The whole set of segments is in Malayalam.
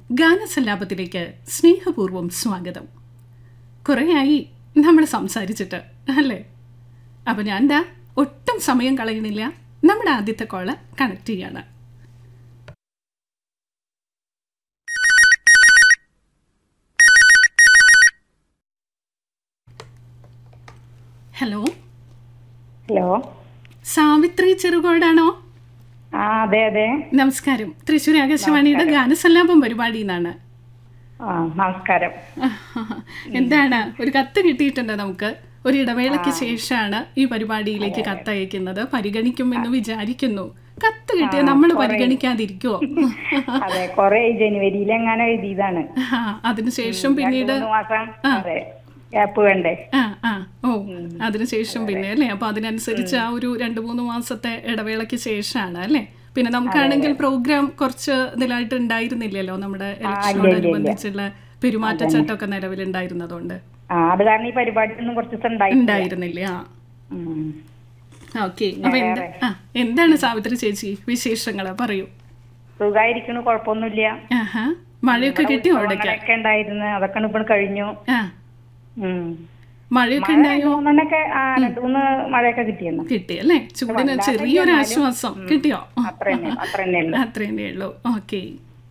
ഗാനസല്ലാപത്തിലേക്ക് സ്നേഹപൂർവ്വം സ്വാഗതം കുറേയായി നമ്മൾ സംസാരിച്ചിട്ട് അല്ലേ അപ്പം ഞാൻ എന്താ ഒട്ടും സമയം കളയണില്ല നമ്മുടെ ആദ്യത്തെ കോള് കണക്ട് ചെയ്യാണ് ഹലോ ഹലോ സാവിത്രി ചെറുകോടാണോ ആ അതെ അതെ നമസ്കാരം തൃശ്ശൂർ ആകാശവാണിയുടെ ഗാനസല്ലാപം പരിപാടി എന്നാണ് ആ നമസ്കാരം എന്താണ് ഒരു കത്ത് കിട്ടിയിട്ടുണ്ട് നമുക്ക് ഒരു ഇടവേളയ്ക്ക് ശേഷമാണ് ഈ പരിപാടിയിലേക്ക് കത്ത് അയക്കുന്നത് പരിഗണിക്കുമെന്ന് വിചാരിക്കുന്നു കത്ത് കിട്ടിയ നമ്മൾ പരിഗണിക്കാതിരിക്കുവോ അതെ കൊറേ ജനുവരിയിൽ എങ്ങനെ എഴുതിയതാണ് ആ, അതിനുശേഷം പിന്നീട് മൂന്ന് മാസം അതെ ഗ്യാപ്പ് വേണ്ടേ ആ ആ ഓ അതിനുശേഷം പിന്നെ അല്ലേ അപ്പൊ അതിനനുസരിച്ച് ആ ഒരു രണ്ട് മൂന്ന് മാസത്തെ ഇടവേളയ്ക്ക് ശേഷമാണ് അല്ലേ പിന്നെ നമുക്കാണെങ്കിൽ പ്രോഗ്രാം കുറച്ച് ഇതിലായിട്ട് ഉണ്ടായിരുന്നില്ലല്ലോ നമ്മുടെ ഇലക്ഷനോടനുബന്ധിച്ചുള്ള പെരുമാറ്റച്ചട്ടമൊക്കെ നിലവിലുണ്ടായിരുന്നതുകൊണ്ട് ആ അത് കാരണം ഈ പരിപാടി ഒന്നും കുറച്ച് ദിവസം ഉണ്ടായി ഉണ്ടായിരുന്നില്ല ആ ഉം. ഓക്കെ അപ്പൊ എന്താ ആ എന്താണ് സാവിത്രി ചേച്ചി വിശേഷങ്ങൾ പറയൂ സുഖായിരിക്കണു കുഴപ്പമൊന്നുമില്ല ആഹാ മഴയൊക്കെ കിട്ടിയോ അവിടേക്ക് ഒക്കെ ഉണ്ടായിരുന്നു അതൊക്കെ ഇപ്പൊ കഴിഞ്ഞു ആ ഉം. മഴയൊക്കെ മഴ ഉണ്ടായോ രണ്ട് മൂന്നെണ്ണൊക്കെ ആ രണ്ടു മൂന്ന് മഴയൊക്കെ കിട്ടിയെന്നു കിട്ടി അല്ലേ ചൂടിന് ചെറിയൊരു ആശ്വാസം കിട്ടിയോ അത്ര തന്നെ അത്ര തന്നെ ഉള്ളു അത്രേ ഉള്ളൂ ഓക്കെ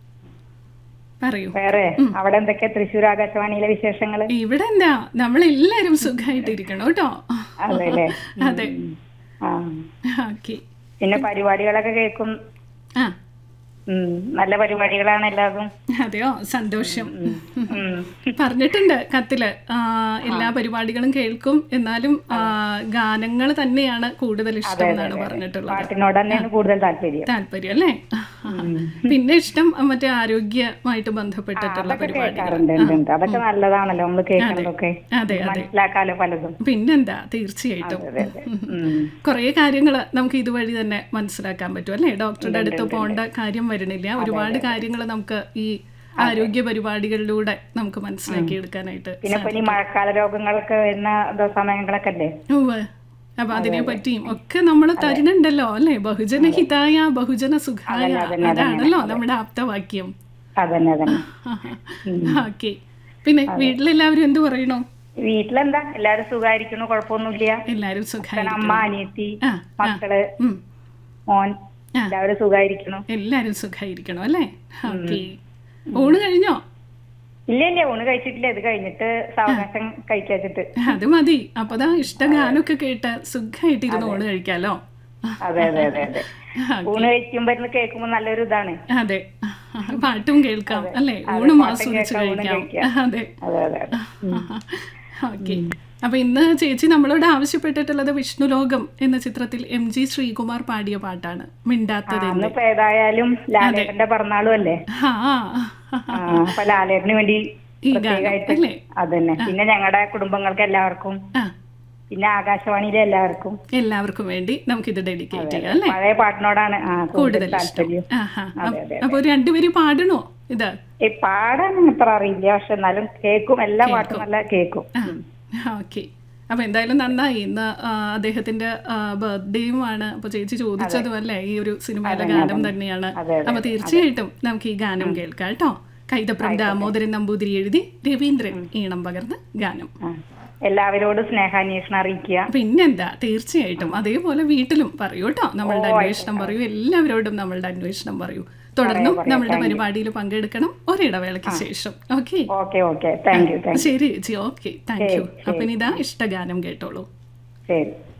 പറയൂ വേറെ അവിടെ എന്തൊക്കെയാ തൃശ്ശൂർ ആകാശവാണിയിലെ വിശേഷങ്ങള് ഇവിടെ എന്താ നമ്മളെല്ലാരും സുഖമായിട്ടിരിക്കണം കേട്ടോ അതെ അല്ലേ അതെ ആ ഓക്കെ പിന്നെ പരിപാടികളൊക്കെ കേൾക്കും ആ ഉം, നല്ല പരിപാടികളാണ് എല്ലാതും അതെയോ സന്തോഷം ഉം. പറഞ്ഞിട്ടുണ്ട് കത്തില് ആ, എല്ലാ പരിപാടികളും കേൾക്കും എന്നാലും ഗാനങ്ങൾ തന്നെയാണ് കൂടുതൽ ഇഷ്ടം എന്നാണ് പറഞ്ഞിട്ടുള്ളത് പാട്ടിനോട് തന്നെയാണ് കൂടുതൽ താല്പര്യം താല്പര്യം അല്ലേ പിന്നെ ഇഷ്ടം മറ്റേ ആരോഗ്യമായിട്ട് ബന്ധപ്പെട്ടിട്ടുള്ള പരിപാടികൾ കേൾക്കാറുണ്ട് ഉണ്ട്, ഉണ്ട്. അതൊക്കെ നല്ലതാണല്ലോ നമ്മൾ കേൾക്കുന്നതൊക്കെ അതെ അതെ മനസ്സിലാക്കാലോ പലതും പിന്നെന്താ തീർച്ചയായിട്ടും അതെ അതെ ഉം. കുറേ കാര്യങ്ങൾ നമുക്ക് ഇതുവഴി തന്നെ മനസ്സിലാക്കാൻ പറ്റും അല്ലേ ഡോക്ടറുടെ അടുത്ത് പോകേണ്ട കാര്യം വരുന്നില്ല ഒരുപാട് കാര്യങ്ങൾ നമുക്ക് ഈ ആരോഗ്യ പരിപാടികളിലൂടെ നമുക്ക് മനസ്സിലാക്കി എടുക്കാനായിട്ട് പിന്നെ ഇപ്പൊ ഇനി മഴക്കാല രോഗങ്ങളൊക്കെ വരുന്ന ദ- സമയങ്ങളൊക്കെ അല്ലേ ഉവ്വ്. അപ്പൊ അതിനെ പറ്റിയും ഒക്കെ നമ്മൾ തരുന്നുണ്ടല്ലോ അല്ലേ ബഹുജന ഹിതായ ബഹുജന സുഖായ അതാണല്ലോ നമ്മുടെ ആപ്തവാക്യം അതന്നെ അതന്നെ ഓക്കെ പിന്നെ വീട്ടിലെല്ലാവരും എന്ത് പറയണോ വീട്ടിലെന്താ എല്ലാരും സുഖായിരിക്കണു കുഴപ്പമൊന്നുമില്ല എല്ലാരും സുഖായി അമ്മ അനിയത്തി ആ മക്കള് ഉം. മോൻ ആ. എല്ലാവരും സുഖായിരിക്കണു എല്ലാരും സുഖായിരിക്കണം അല്ലേ ഓക്കെ ഊണ് കഴിഞ്ഞോ ഇല്ല ഇല്ല ഊണ് കഴിച്ചിട്ടില്ല ഇത് കഴിഞ്ഞിട്ട് സാവകാശം കഴിക്കാച്ചിട്ട് അത് മതി അപ്പതാ ഇഷ്ട ഗാനമൊക്കെ കേട്ട് സുഖമായിട്ടിരുന്ന് ഊണ് കഴിക്കാലോ അതെ അതെ അതെ അതെ ഊണ് കഴിക്കുമ്പോ ഇരുന്ന് കേൾക്കുമ്പോ നല്ലൊരു ഇതാണ് അതെ പാട്ടും കേൾക്കാം അല്ലേ ഊണും ആസ്വദിച്ച് കഴിക്കാം അതെ അതെ അതെ അതെ ഓക്കെ അപ്പൊ ഇന്ന് ചേച്ചി നമ്മളോട് ആവശ്യപ്പെട്ടിട്ടുള്ളത് വിഷ്ണുലോകം എന്ന ചിത്രത്തിൽ എം ജി ശ്രീകുമാർ പാടിയ പാട്ടാണ് മിണ്ടാത്തത് അന്നിപ്പോ ഏതായാലും ലാലേട്ടന്റെ പിറന്നാളും അല്ലേ ആ ആ, അപ്പൊ ലാലേട്ടന് വേണ്ടി ഈ ഗാനം പ്രത്യേകമായിട്ട് അല്ലേ അതന്നെ പിന്നെ ഞങ്ങളുടെ കുടുംബങ്ങൾക്ക് എല്ലാവർക്കും ആ പിന്നെ ആകാശവാണിയിലെ എല്ലാവർക്കും എല്ലാവർക്കും വേണ്ടി നമുക്കിത് ഡെഡിക്കേറ്റ് ചെയ്യാം അല്ലേ പഴയ പാട്ടിനോടാണ് ആ കൂടുതൽ കൂടുതൽ ഇഷ്ടം താല്പര്യം ആഹാ അപ്പൊ രണ്ടുപേരും പാടണോ ഇത് ഈ പാടാൻ അത്ര അറിയില്ല പക്ഷെ എന്നാലും കേൾക്കും എല്ലാ പാട്ടും നല്ല കേൾക്കും ഓക്കെ അപ്പൊ എന്തായാലും നന്നായി ഇന്ന് ആ, അദ്ദേഹത്തിന്റെ ബർത്ത്ഡേയുമാണ് അപ്പൊ ചേച്ചി ചോദിച്ചതും അല്ലേ ഈ ഒരു സിനിമയിലെ ഗാനം തന്നെയാണ് അതെ, അപ്പൊ തീർച്ചയായിട്ടും നമുക്ക് ഈ ഗാനം കേൾക്കാം കേട്ടോ കൈതപ്രം ദാമോദരൻ നമ്പൂതിരി എഴുതി രവീന്ദ്രൻ ഈണം പകർന്ന് ഗാനം ആ. എല്ലാവരോടും സ്നേഹാന്വേഷണം അറിയിക്കുക പിന്നെന്താ തീർച്ചയായിട്ടും അതേപോലെ വീട്ടിലും പറയൂ കേട്ടോ നമ്മളുടെ അന്വേഷണം പറയൂ എല്ലാവരോടും നമ്മളുടെ അന്വേഷണം പറയൂ തുടർന്നും നമ്മളുടെ പരിപാടിയിൽ പങ്കെടുക്കണം ഒരിടവേളയ്ക്ക് ശേഷം okay okay okay thank you thank ശരി ചേച്ചി ഓക്കെ താങ്ക് യു അപ്പൊ ഇനി ഇതാ ഇഷ്ടഗാനം കേട്ടോളൂ ശരി